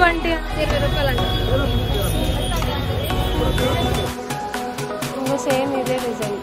twenty ఇరవై రూపాయలు అంట ఇంకా సేమ్ ఇదే డిజైన్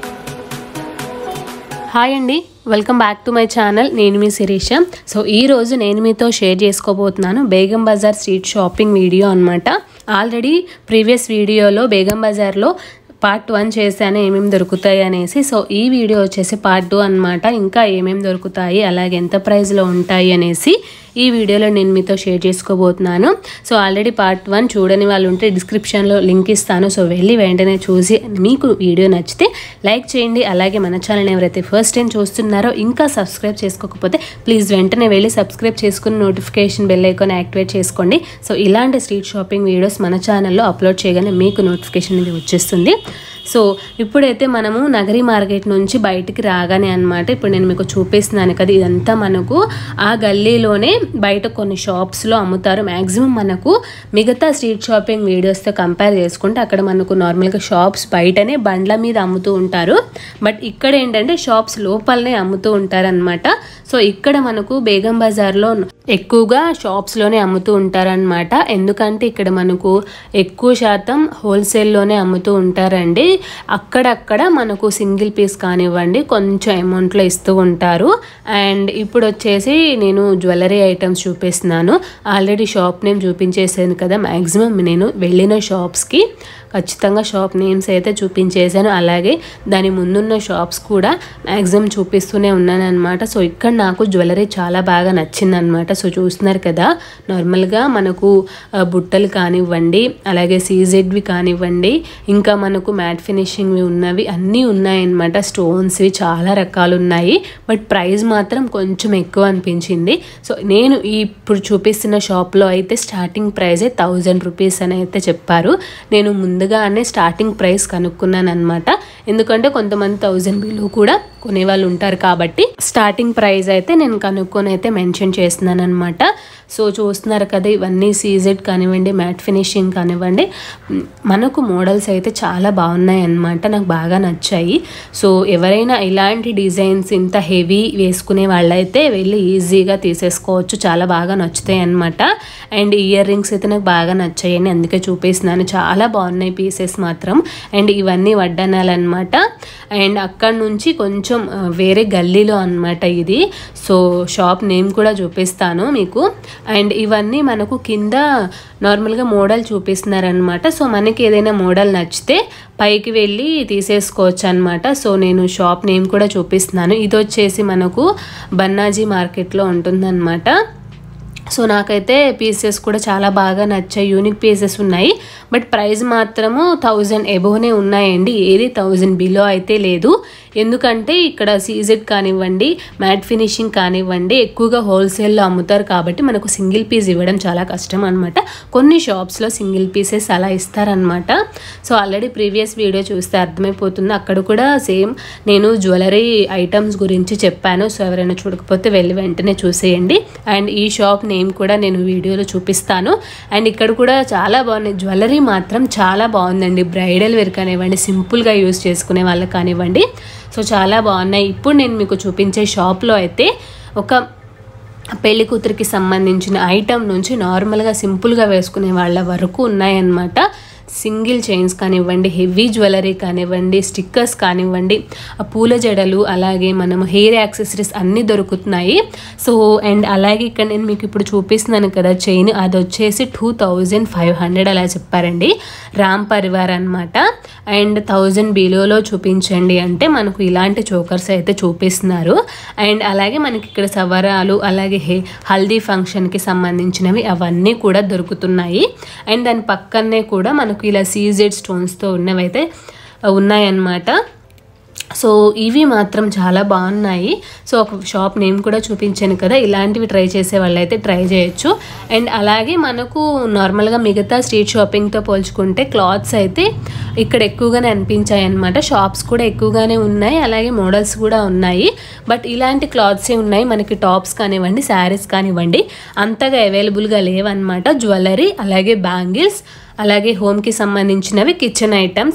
హాయ్ అండి welcome back to my channel నేను మీ శిరీష సో ఈ రోజు నేను మీతో షేర్ చేసుకోబోతున్నాను Begum Bazar street shopping video అనమాట ఆల్రెడీ ప్రీవియస్ వీడియోలో బేగం బజార్లో పార్ట్ వన్ చేశాను ఏమేమి దొరుకుతాయి అనేసి సో ఈ వీడియో వచ్చేసి పార్ట్ టూ అనమాట ఇంకా ఏమేమి దొరుకుతాయి అలాగే ఎంత ప్రైస్లో ఉంటాయి అనేసి ఈ వీడియోలో నేను మీతో షేర్ చేసుకోబోతున్నాను సో ఆల్రెడీ పార్ట్ వన్ చూడని వాళ్ళు ఉంటే డిస్క్రిప్షన్లో లింక్ ఇస్తాను సో వెళ్ళి వెంటనే చూసి మీకు వీడియో నచ్చితే లైక్ చేయండి అలాగే మన ఛానల్ ఎవరైతే ఫస్ట్ టైం చూస్తున్నారో ఇంకా సబ్స్క్రైబ్ చేసుకోకపోతే ప్లీజ్ వెంటనే వెళ్ళి సబ్స్క్రైబ్ చేసుకుని నోటిఫికేషన్ బెల్ ఐకాన్ యాక్టివేట్ చేసుకోండి సో ఇలాంటి స్ట్రీట్ షాపింగ్ వీడియోస్ మన ఛానల్లో అప్లోడ్ చేయగానే మీకు నోటిఫికేషన్ అనేది వచ్చేస్తుంది సో ఇప్పుడైతే మనము నగరి మార్కెట్ నుంచి బయటికి రాగానే అనమాట ఇప్పుడు నేను మీకు చూపిస్తున్నాను కదా ఇదంతా మనకు ఆ గల్లీలోనే బయట కొన్ని షాప్స్లో అమ్ముతారు మ్యాక్సిమం మనకు మిగతా స్ట్రీట్ షాపింగ్ వీడియోస్తో కంపేర్ చేసుకుంటే అక్కడ మనకు నార్మల్గా షాప్స్ బయటనే బండ్ల మీద అమ్ముతూ ఉంటారు బట్ ఇక్కడ ఏంటంటే షాప్స్ లోపలనే అమ్ముతూ ఉంటారనమాట సో ఇక్కడ మనకు బేగం బజార్లో ఎక్కువగా షాప్స్లోనే అమ్ముతూ ఉంటారనమాట ఎందుకంటే ఇక్కడ మనకు ఎక్కువ శాతం హోల్సేల్లోనే అమ్ముతూ ఉంటారండి అక్కడక్కడ మనకు సింగిల్ పీస్ కానివ్వండి కొంచెం అమౌంట్లో ఇస్తూ ఉంటారు అండ్ ఇప్పుడు వచ్చేసి నేను జ్యువెలరీ ఐటమ్స్ చూపిస్తున్నాను ఆల్రెడీ షాప్ నేమ్ చూపించేసాను కదా మ్యాక్సిమం నేను వెళ్ళిన షాప్స్కి ఖచ్చితంగా షాప్ నేమ్స్ అయితే చూపించేశాను అలాగే దాని ముందున్న షాప్స్ కూడా మ్యాక్సిమం చూపిస్తూనే ఉన్నాను అనమాట సో ఇక్కడ నాకు జ్యువెలరీ చాలా బాగా నచ్చిందనమాట సో చూస్తున్నారు కదా నార్మల్గా మనకు ఆ, బుట్టలు కానివ్వండి అలాగే సీజెడ్వి కానివ్వండి ఇంకా మనకు మ్యాట్ ఫినిషింగ్వి ఉన్నవి అన్నీ ఉన్నాయన్నమాట స్టోన్స్వి చాలా రకాలు ఉన్నాయి బట్ ప్రైస్ మాత్రం కొంచెం ఎక్కువ అనిపించింది సో నేను ఈ ఇప్పుడు చూపిస్తున్న షాప్లో అయితే స్టార్టింగ్ ప్రైజే థౌజండ్ రూపీస్ అని అయితే చెప్పారు నేను ముందుగానే స్టార్టింగ్ ప్రైస్ కనుక్కున్నాను అనమాట ఎందుకంటే కొంతమంది థౌజండ్ బిలో కూడా కొనేవాళ్ళు ఉంటారు కాబట్టి స్టార్టింగ్ ప్రైస్ అయితే నేను కనుక్కొని అయితే మెన్షన్ చేస్తున్నాను అనమాట సో చూస్తున్నారు కదా ఇవన్నీ సీజెడ్ కానివ్వండి మ్యాట్ ఫినిషింగ్ కానివ్వండి మ్, మనకు మోడల్స్ అయితే చాలా బాగున్నాయి అన్నమాట నాకు బాగా నచ్చాయి సో ఎవరైనా ఇలాంటి డిజైన్స్ ఇంత హెవీ వేసుకునే వాళ్ళైతే వెళ్ళి ఈజీగా తీసేసుకోవచ్చు చాలా బాగా నచ్చుతాయి అనమాట అండ్ ఇయర్ రింగ్స్ అయితే నాకు బాగా నచ్చాయని అందుకే చూపిస్తున్నాను చాలా బాగున్నాయి పీసెస్ మాత్రం అండ్ ఇవన్నీ వడ్డనాలు అనమాట అండ్ అక్కడ నుంచి కొంచెం ఆ, వేరే గల్లీలో అనమాట ఇది సో షాప్ నేమ్ కూడా చూపిస్తాను మీకు అండ్ ఇవన్నీ మనకు కింద నార్మల్గా మోడల్ చూపిస్తున్నారనమాట సో మనకి ఏదైనా మోడల్ నచ్చితే పైకి వెళ్ళి తీసేసుకోవచ్చు అనమాట సో నేను షాప్ నేమ్ కూడా చూపిస్తున్నాను ఇది వచ్చేసి మనకు బన్నాజీ మార్కెట్లో ఉంటుందన్నమాట సో నాకైతే పీసెస్ కూడా చాలా బాగా నచ్చాయి యూనిక్ పీసెస్ ఉన్నాయి బట్ ప్రైస్ మాత్రము థౌజండ్ ఎబోనే ఉన్నాయండి ఏది థౌజండ్ బిలో అయితే లేదు ఎందుకంటే ఇక్కడ సీజెడ్ కానివ్వండి మ్యాట్ ఫినిషింగ్ కానివ్వండి ఎక్కువగా హోల్సేల్లో అమ్ముతారు కాబట్టి మనకు సింగిల్ పీస్ ఇవ్వడం చాలా కష్టం అనమాట కొన్ని షాప్స్లో సింగిల్ పీసెస్ అలా ఇస్తారనమాట సో ఆల్రెడీ ప్రీవియస్ వీడియో చూస్తే అర్థమైపోతుంది అక్కడ కూడా సేమ్ నేను జ్యువెలరీ ఐటమ్స్ గురించి చెప్పాను సో ఎవరైనా చూడకపోతే వెళ్ళి వెంటనే చూసేయండి అండ్ ఈ షాప్ నేమ్ కూడా నేను వీడియోలో చూపిస్తాను అండ్ ఇక్కడ కూడా చాలా బాగున్నాయి జ్యువెలరీ మాత్రం చాలా బాగుందండి బ్రైడల్ వేర్ కానివ్వండి సింపుల్గా యూస్ చేసుకునే వాళ్ళకి కానివ్వండి సో చాలా బాగున్నాయి ఇప్పుడు నేను మీకు చూపించే షాప్లో అయితే ఒక పెళ్లి కూతురికి సంబంధించిన ఐటమ్ నుంచి నార్మల్గా సింపుల్గా వేసుకునే వాళ్ళ వరకు ఉన్నాయన్నమాట సింగిల్ చైన్స్ కానివ్వండి హెవీ జ్యువెలరీ కానివ్వండి స్టిక్కర్స్ కానివ్వండి ఆ పూల జడలు అలాగే మనము హెయిర్ యాక్సెసరీస్ అన్నీ దొరుకుతున్నాయి సో అండ్ అలాగే ఇక్కడ నేను మీకు ఇప్పుడు చూపిస్తున్నాను కదా చైన్ అది వచ్చేసి టూ థౌజండ్ ఫైవ్ హండ్రెడ్ అలా చెప్పారండి రామ్ పరివార్ అనమాట అండ్ థౌజండ్ బిలోలో చూపించండి అంటే మనకు ఇలాంటి చోకర్స్ అయితే చూపిస్తున్నారు అండ్ అలాగే మనకి ఇక్కడ సవరాలు అలాగే హే హల్దీ ఫంక్షన్కి సంబంధించినవి అవన్నీ కూడా దొరుకుతున్నాయి అండ్ దాని పక్కనే కూడా మనకు ఇలా సీజెడ్ స్టోన్స్తో ఉన్నవైతే ఉన్నాయన్నమాట సో ఇవి మాత్రం చాలా బాగున్నాయి సో ఒక షాప్ నేమ్ కూడా చూపించాను కదా ఇలాంటివి ట్రై చేసే వాళ్ళైతే ట్రై చేయొచ్చు అండ్ అలాగే మనకు నార్మల్గా మిగతా స్ట్రీట్ షాపింగ్తో పోల్చుకుంటే క్లాత్స్ అయితే ఇక్కడ ఎక్కువగానే అనిపించాయి అనమాట షాప్స్ కూడా ఎక్కువగానే ఉన్నాయి అలాగే మోడల్స్ కూడా ఉన్నాయి బట్ ఇలాంటి క్లాత్సే ఉన్నాయి మనకి టాప్స్ కానివ్వండి శారీస్ కానివ్వండి అంతగా అవైలబుల్గా లేవన్నమాట జ్యువెలరీ అలాగే బ్యాంగిల్స్ అలాగే హోమ్కి సంబంధించినవి కిచెన్ ఐటమ్స్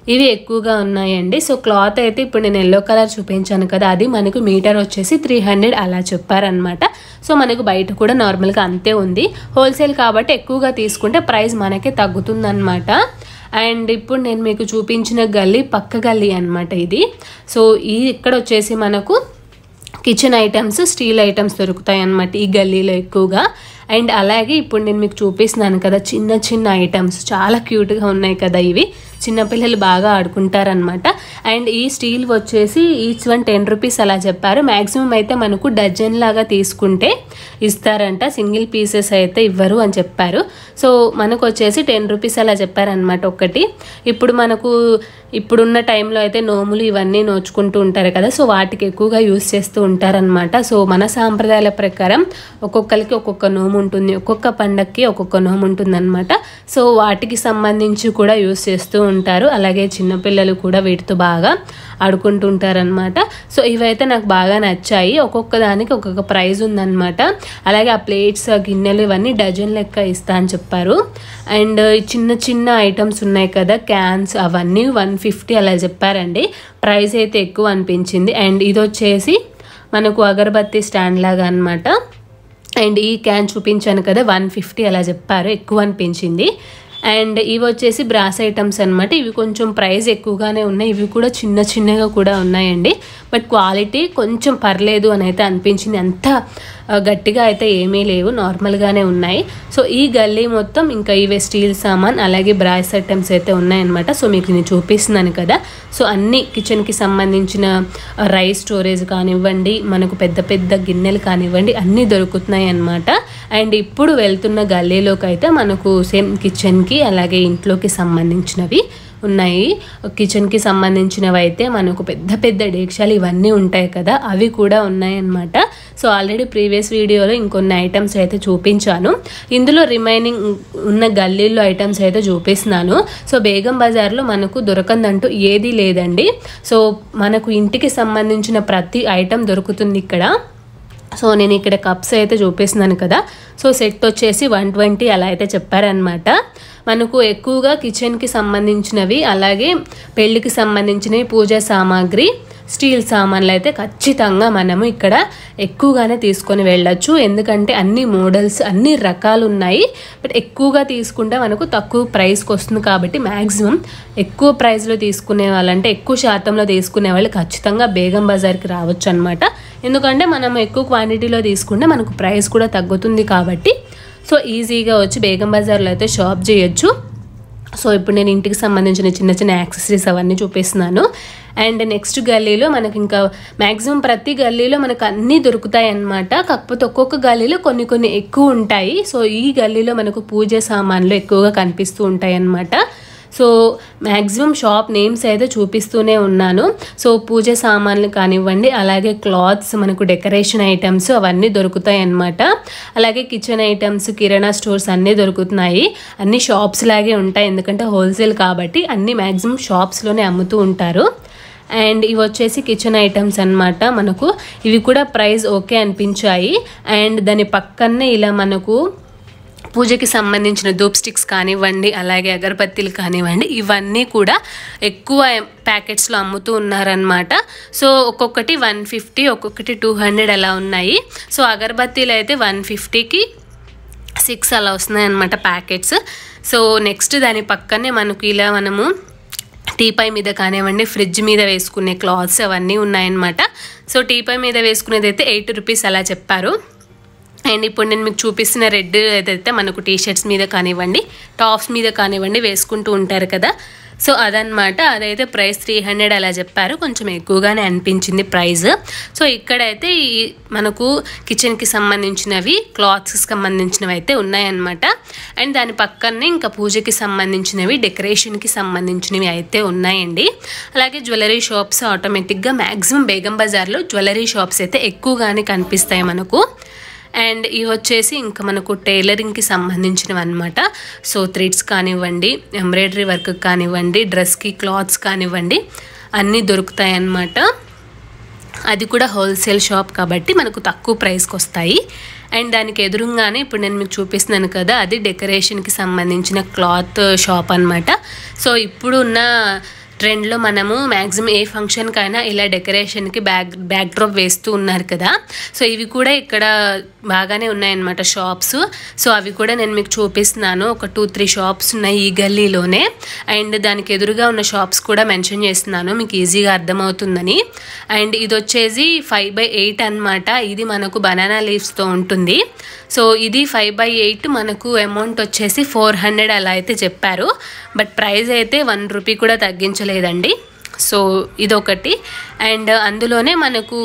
ఇవి ఎక్కువగా ఉన్నాయండి సో క్లాత్ అయితే ఇప్పుడు నేను ఎల్లో కలర్ చూపించాను కదా అది మనకు మీటర్ వచ్చేసి త్రీ హండ్రెడ్ అలా చెప్పారనమాట సో మనకు బయట కూడా నార్మల్గా అంతే ఉంది హోల్సేల్ కాబట్టి ఎక్కువగా తీసుకుంటే ప్రైస్ మనకే తగ్గుతుందన్నమాట అండ్ ఇప్పుడు నేను మీకు చూపించిన గల్లీ పక్క గల్లీ అనమాట ఇది సో ఈ ఇక్కడ వచ్చేసి మనకు కిచెన్ ఐటమ్స్ స్టీల్ ఐటమ్స్ దొరుకుతాయి అన్నమాట ఈ గల్లీలో ఎక్కువగా అండ్ అలాగే ఇప్పుడు నేను మీకు చూపిస్తున్నాను కదా చిన్న చిన్న ఐటమ్స్ చాలా క్యూట్గా ఉన్నాయి కదా ఇవి చిన్నపిల్లలు బాగా ఆడుకుంటారనమాట అండ్ ఈ స్టీల్ వచ్చేసి ఈచ్ వన్ టెన్ రూపీస్ అలా చెప్పారు మ్యాక్సిమం అయితే మనకు డజన్ లాగా తీసుకుంటే ఇస్తారంట సింగిల్ పీసెస్ అయితే ఇవ్వరు అని చెప్పారు సో మనకు వచ్చేసి టెన్ రూపీస్ అలా చెప్పారనమాట ఒకటి ఇప్పుడు మనకు ఇప్పుడున్న టైంలో అయితే నోములు ఇవన్నీ నోచుకుంటూ ఉంటారు కదా సో వాటికి ఎక్కువగా యూస్ చేస్తూ ఉంటారనమాట సో మన సాంప్రదాయాల ప్రకారం ఒక్కొక్కరికి ఒక్కొక్క నోము ఉంటుంది ఒక్కొక్క పండక్కి ఒక్కొక్క నోము ఉంటుంది అనమాట సో వాటికి సంబంధించి కూడా యూస్ చేస్తూ ఉంటారు అలాగే చిన్నపిల్లలు కూడా వీటితో బాగా ఆడుకుంటూ ఉంటారనమాట సో ఇవైతే నాకు బాగా నచ్చాయి ఒక్కొక్క దానికి ఒక్కొక్క ప్రైజ్ ఉందన్నమాట అలాగే ఆ ప్లేట్స్ ఆ గిన్నెలు ఇవన్నీ డజన్ లెక్క ఇస్తా అని చెప్పారు అండ్ చిన్న చిన్న ఐటమ్స్ ఉన్నాయి కదా క్యాన్స్ అవన్నీ వన్ ఫిఫ్టీ అలా చెప్పారండి ప్రైస్ అయితే ఎక్కువ అనిపించింది అండ్ ఇది వచ్చేసి మనకు అగరబత్తి స్టాండ్ లాగా అనమాట అండ్ ఈ క్యాన్ చూపించాను కదా వన్ ఫిఫ్టీ అలా చెప్పారు ఎక్కువ అనిపించింది అండ్ ఇవి వచ్చేసి బ్రాస్ ఐటమ్స్ అనమాట ఇవి కొంచెం ప్రైస్ ఎక్కువగానే ఉన్నాయి ఇవి కూడా చిన్న చిన్నగా కూడా ఉన్నాయండి బట్ క్వాలిటీ కొంచెం పర్లేదు అని అయితే అనిపించింది అంత ఆ, గట్టిగా అయితే ఏమీ లేవు నార్మల్గానే ఉన్నాయి సో ఈ గల్లీ మొత్తం ఇంకా ఇవే స్టీల్ సామాన్ అలాగే బ్రాస్ ఐటమ్స్ అయితే ఉన్నాయన్నమాట సో మీకు నేను చూపిస్తున్నాను కదా సో అన్ని కిచెన్కి సంబంధించిన రైస్ స్టోరేజ్ కానివ్వండి మనకు పెద్ద పెద్ద గిన్నెలు కానివ్వండి అన్నీ దొరుకుతున్నాయి అన్నమాట అండ్ ఇప్పుడు వెళ్తున్న గల్లీలోకి అయితే మనకు సేమ్ కిచెన్కి అలాగే ఇంట్లోకి సంబంధించినవి ఉన్నాయి కిచెన్కి సంబంధించినవి అయితే మనకు పెద్ద పెద్ద డేక్షాలు ఇవన్నీ ఉంటాయి కదా అవి కూడా ఉన్నాయన్నమాట సో ఆల్రెడీ ప్రీవియస్ వీడియోలో ఇంకొన్ని ఐటమ్స్ అయితే చూపించాను ఇందులో రిమైనింగ్ ఉన్న గల్లీల్లో ఐటమ్స్ అయితే చూపిస్తున్నాను సో బేగం బజార్లో మనకు దొరకందంటూ ఏదీ లేదండి సో మనకు ఇంటికి సంబంధించిన ప్రతి ఐటెం దొరుకుతుంది ఇక్కడ సో నేను ఇక్కడ కప్స్ అయితే చూపిస్తున్నాను కదా సో సెట్ వచ్చేసి వన్ ట్వంటీ అలా అయితే చెప్పారనమాట మనకు ఎక్కువగా కిచెన్కి సంబంధించినవి అలాగే పెళ్ళికి సంబంధించినవి పూజా సామాగ్రి స్టీల్ సామాన్లు అయితే ఖచ్చితంగా మనము ఇక్కడ ఎక్కువగానే తీసుకొని వెళ్ళొచ్చు ఎందుకంటే అన్ని మోడల్స్ అన్ని రకాలు ఉన్నాయి బట్ ఎక్కువగా తీసుకుంటే మనకు తక్కువ ప్రైస్కి వస్తుంది కాబట్టి మ్యాక్సిమం ఎక్కువ ప్రైస్లో తీసుకునే వాళ్ళంటే ఎక్కువ శాతంలో తీసుకునే వాళ్ళు ఖచ్చితంగా బేగం బజార్కి రావచ్చు అనమాట ఎందుకంటే మనం ఎక్కువ క్వాంటిటీలో తీసుకుంటే మనకు ప్రైస్ కూడా తగ్గుతుంది కాబట్టి సో ఈజీగా వచ్చి బేగం బజార్లో అయితే షాప్ చేయొచ్చు సో ఇప్పుడు నేను ఇంటికి సంబంధించిన చిన్న చిన్న యాక్సెసరీస్ అవన్నీ చూపిస్తున్నాను అండ్ నెక్స్ట్ గల్లీలో మనకి ఇంకా మ్యాక్సిమం ప్రతి గల్లీలో మనకు అన్నీ దొరుకుతాయి అన్నమాట కాకపోతే ఒక్కొక్క గల్లీలో కొన్ని కొన్ని ఎక్కువ ఉంటాయి సో ఈ గల్లీలో మనకు పూజ సామాన్లు ఎక్కువగా కనిపిస్తూ ఉంటాయి అన్నమాట సో మ్యాక్సిమం షాప్ నేమ్స్ అయితే చూపిస్తూనే ఉన్నాను సో పూజ సామాన్లు కానివ్వండి అలాగే క్లాత్స్ మనకు డెకరేషన్ ఐటమ్స్ అవన్నీ దొరుకుతాయి అన్నమాట అలాగే కిచెన్ ఐటమ్స్ కిరాణా స్టోర్స్ అన్నీ దొరుకుతున్నాయి అన్ని షాప్స్ లాగే ఉంటాయి ఎందుకంటే హోల్సేల్ కాబట్టి అన్ని మ్యాక్సిమం షాప్స్లోనే అమ్ముతూ ఉంటారు అండ్ ఇవి వచ్చేసి కిచెన్ ఐటమ్స్ అన్నమాట మనకు ఇవి కూడా ప్రైస్ ఓకే అనిపించాయి అండ్ దాని పక్కనే ఇలా మనకు పూజకి సంబంధించిన ధూప్ స్టిక్స్ కానివ్వండి అలాగే అగరబత్తీలు కానివ్వండి ఇవన్నీ కూడా ఎక్కువ ప్యాకెట్స్లో అమ్ముతూ ఉన్నారనమాట సో ఒక్కొక్కటి వన్ ఫిఫ్టీ ఒక్కొక్కటి టూ హండ్రెడ్ అలా ఉన్నాయి సో అగరబత్తీలు అయితే వన్ ఫిఫ్టీకి సిక్స్ అలా వస్తున్నాయి అనమాట ప్యాకెట్స్ సో నెక్స్ట్ దాని పక్కనే మనకు ఇలా మనము టీపై మీద కానివ్వండి ఫ్రిడ్జ్ మీద వేసుకునే క్లాత్స్ అవన్నీ ఉన్నాయన్నమాట సో టీపై మీద వేసుకునేది అయితే ఎయిట్ రూపీస్ అలా చెప్పారు అండ్ ఇప్పుడు నేను మీకు చూపిస్తున్న రెడ్ ఏదైతే మనకు టీ షర్ట్స్ మీద కానివ్వండి టాప్స్ మీద కానివ్వండి వేసుకుంటూ ఉంటారు కదా సో అదనమాట అదైతే ప్రైస్ త్రీ హండ్రెడ్ అలా చెప్పారు కొంచెం ఎక్కువగానే అనిపించింది ప్రైస్ సో ఇక్కడైతే ఈ మనకు కిచెన్కి సంబంధించినవి క్లాత్స్కి సంబంధించినవి అయితే ఉన్నాయన్నమాట అండ్ దాని పక్కనే ఇంకా పూజకి సంబంధించినవి డెకరేషన్కి సంబంధించినవి అయితే ఉన్నాయండి అలాగే జ్యువెలరీ షాప్స్ ఆటోమేటిక్గా మ్యాక్సిమం బేగం బజార్లో జ్యువెలరీ షాప్స్ అయితే ఎక్కువగానే కనిపిస్తాయి మనకు అండ్ ఇవి వచ్చేసి ఇంకా మనకు టైలరింగ్కి సంబంధించినవి అనమాట సో థ్రెడ్స్ కానివ్వండి ఎంబ్రాయిడరీ వర్క్ కానివ్వండి డ్రెస్కి క్లాత్స్ కానివ్వండి అన్నీ దొరుకుతాయి అన్నమాట అది కూడా హోల్సేల్ షాప్ కాబట్టి మనకు తక్కువ ప్రైస్కి వస్తాయి అండ్ దానికి ఎదురుగానే ఇప్పుడు నేను మీకు చూపిస్తున్నాను కదా అది డెకరేషన్కి సంబంధించిన క్లాత్ షాప్ అనమాట సో ఇప్పుడు ఉన్న ట్రెండ్లో మనము మ్యాక్సిమం ఏ ఫంక్షన్కైనా ఇలా డెకరేషన్కి బ్యాక్ బ్యాక్ డ్రాప్ వేస్తూ ఉన్నారు కదా సో ఇవి కూడా ఇక్కడ బాగానే ఉన్నాయన్నమాట షాప్స్ సో అవి కూడా నేను మీకు చూపిస్తున్నాను ఒక టూ త్రీ షాప్స్ ఉన్నాయి ఈ గల్లీలోనే అండ్ దానికి ఎదురుగా ఉన్న షాప్స్ కూడా మెన్షన్ చేస్తున్నాను మీకు ఈజీగా అర్థమవుతుందని అండ్ ఇది వచ్చేసి ఫైవ్ బై ఎయిట్ అనమాట ఇది మనకు బనానా లీవ్స్తో ఉంటుంది సో ఇది ఫైవ్ బై ఎయిట్ మనకు అమౌంట్ వచ్చేసి ఫోర్ హండ్రెడ్ అలా అయితే చెప్పారు బట్ ప్రైస్ అయితే వన్ రూపీ కూడా తగ్గించలేదండి సో ఇదొకటి అండ్ అందులోనే మనకు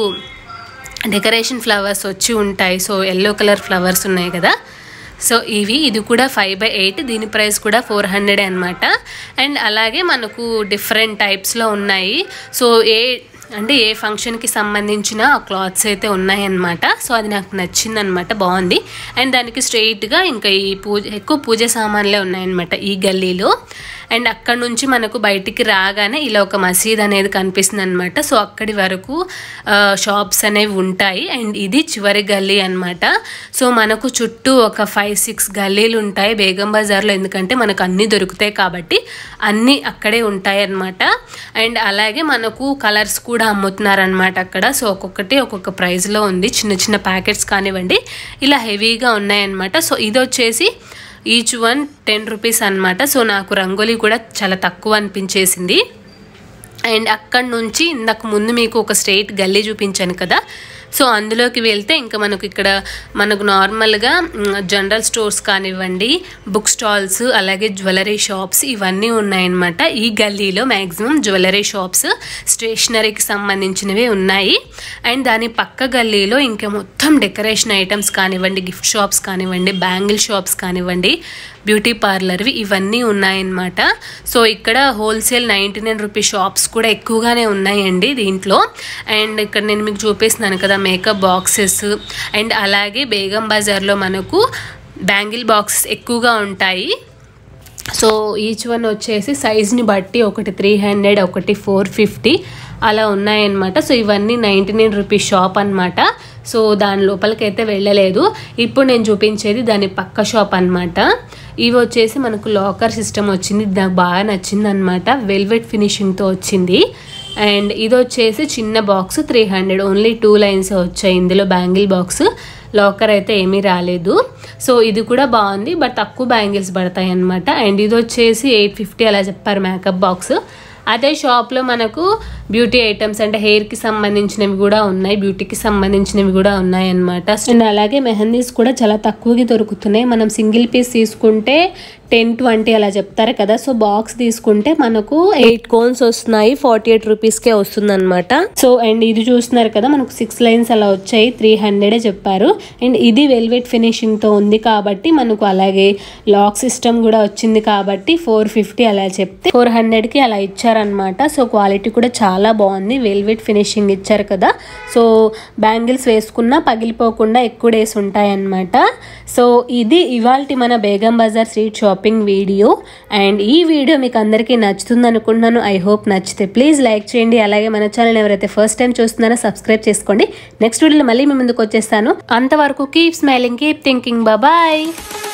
డెకరేషన్ ఫ్లవర్స్ వచ్చి ఉంటాయి సో ఎల్లో కలర్ ఫ్లవర్స్ ఉన్నాయి కదా సో ఇవి ఇది కూడా ఫైవ్ బై ఎయిట్ దీని ప్రైస్ కూడా ఫోర్ హండ్రెడ్ అనమాట అండ్ అలాగే మనకు డిఫరెంట్ టైప్స్లో ఉన్నాయి సో ఏ అంటే ఏ ఫంక్షన్కి సంబంధించిన క్లాత్స్ అయితే ఉన్నాయన్నమాట సో అది నాకు నచ్చిందనమాట బాగుంది అండ్ దానికి స్ట్రెయిట్గా ఇంకా ఈ పూజ ఎక్కువ పూజ సామాన్లే ఉన్నాయన్నమాట ఈ గల్లీలో అండ్ అక్కడ నుంచి మనకు బయటికి రాగానే ఇలా ఒక మసీద్ అనేది కనిపిస్తుంది అనమాట సో అక్కడి వరకు షాప్స్ అనేవి ఉంటాయి అండ్ ఇది చివరి గల్లీ అనమాట సో మనకు చుట్టూ ఒక ఫైవ్ సిక్స్ గల్లీలు ఉంటాయి బేగం బజార్లో ఎందుకంటే మనకు అన్నీ దొరుకుతాయి కాబట్టి అన్నీ అక్కడే ఉంటాయి అనమాట అండ్ అలాగే మనకు కలర్స్ కూడా అమ్ముతున్నారనమాట అక్కడ సో ఒక్కొక్కటి ఒక్కొక్క ప్రైస్లో ఉంది చిన్న చిన్న ప్యాకెట్స్ కానివ్వండి ఇలా హెవీగా ఉన్నాయన్నమాట సో ఇది వచ్చేసి ఈచ్ వన్ టెన్ రూపీస్ అనమాట సో నాకు రంగోలీ కూడా చాలా తక్కువ అనిపించేసింది అండ్ అక్కడ నుంచి ఇందాక ముందు మీకు ఒక స్ట్రెయిట్ గల్లీ చూపించాను కదా సో అందులోకి వెళ్తే ఇంకా మనకు ఇక్కడ మనకు నార్మల్గా జనరల్ స్టోర్స్ కానివ్వండి బుక్ స్టాల్స్ అలాగే జ్యువెలరీ షాప్స్ ఇవన్నీ ఉన్నాయన్నమాట ఈ గల్లీలో మ్యాక్సిమం జ్యువెలరీ షాప్స్ స్టేషనరీకి సంబంధించినవి ఉన్నాయి అండ్ దాని పక్క గల్లీలో ఇంకా మొత్తం డెకరేషన్ ఐటమ్స్ కానివ్వండి గిఫ్ట్ షాప్స్ కానివ్వండి బ్యాంగిల్ షాప్స్ కానివ్వండి బ్యూటీ పార్లర్వి ఇవన్నీ ఉన్నాయన్నమాట సో ఇక్కడ wholesale ninety nine rupees shops కూడా ఎక్కువగానే ఉన్నాయండి దీంట్లో అండ్ ఇక్కడ నేను మీకు చూపిస్తున్నాను కదా మేకప్ బాక్సెస్ అండ్ అలాగే బేగం బజార్లో మనకు బ్యాంగిల్ బాక్సెస్ ఎక్కువగా ఉంటాయి సో ఈచ్ వన్ వచ్చేసి సైజ్ని బట్టి ఒకటి త్రీ హండ్రెడ్ ఒకటి ఫోర్ ఫిఫ్టీ అలా ఉన్నాయన్నమాట సో ఇవన్నీ నైంటీ నైన్ రూపీస్ షాప్ అనమాట సో దాని లోపలికి అయితే వెళ్ళలేదు ఇప్పుడు నేను చూపించేది దాని పక్క షాప్ అనమాట ఇవి వచ్చేసి మనకు లాకర్ సిస్టమ్ వచ్చింది ఇది నాకు బాగా నచ్చింది అనమాట వెల్వెట్ ఫినిషింగ్తో వచ్చింది అండ్ ఇది వచ్చేసి చిన్న box three hundred only two lines వచ్చాయి ఇందులో బ్యాంగిల్ బాక్స్ లాకర్ అయితే ఏమీ రాలేదు సో ఇది కూడా బాగుంది బట్ తక్కువ బ్యాంగిల్స్ పడతాయి అనమాట అండ్ ఇది వచ్చేసి ఎయిట్ ఫిఫ్టీ అలా చెప్పారు మేకప్ బాక్స్ అదే షాప్లో మనకు బ్యూటీ ఐటమ్స్ అంటే హెయిర్కి సంబంధించినవి కూడా ఉన్నాయి బ్యూటీకి సంబంధించినవి కూడా ఉన్నాయి అనమాట అండ్ అలాగే మెహందీస్ కూడా చాలా తక్కువకి దొరుకుతున్నాయి మనం సింగిల్ పీస్ తీసుకుంటే టెన్ ట్వంటీ అలా చెప్తారు కదా సో బాక్స్ తీసుకుంటే మనకు ఎయిట్ కోన్స్ వస్తున్నాయి ఫార్టీ ఎయిట్ రూపీస్కే వస్తుంది అనమాట సో అండ్ ఇది చూస్తున్నారు కదా మనకు సిక్స్ లైన్స్ అలా వచ్చాయి త్రీ హండ్రెడే చెప్పారు అండ్ ఇది వెల్వెట్ ఫినిషింగ్తో ఉంది కాబట్టి మనకు అలాగే లాక్ సిస్టమ్ కూడా వచ్చింది కాబట్టి ఫోర్ ఫిఫ్టీ అలా చెప్తే ఫోర్ హండ్రెడ్కి అలా ఇచ్చారనమాట సో క్వాలిటీ కూడా చాలా బాగుంది వెల్వెట్ ఫినిషింగ్ ఇచ్చారు కదా సో బ్యాంగిల్స్ వేసుకున్నా పగిలిపోకుండా ఎక్కువ డేస్ ఉంటాయన్నమాట సో ఇది ఇవాళ మన Begum Bazar street shopping video and ఈ వీడియో మీకు అందరికీ నచ్చుతుంది అనుకుంటున్నాను ఐ హోప్ నచ్చితే ప్లీజ్ లైక్ చేయండి అలాగే మన ఛానల్ ఎవరైతే ఫస్ట్ టైం చూస్తున్నారో సబ్స్క్రైబ్ చేసుకోండి నెక్స్ట్ వీడియోలో మళ్ళీ మీ ముందుకు వచ్చేస్తాను అంతవరకు keep smiling keep thinking bye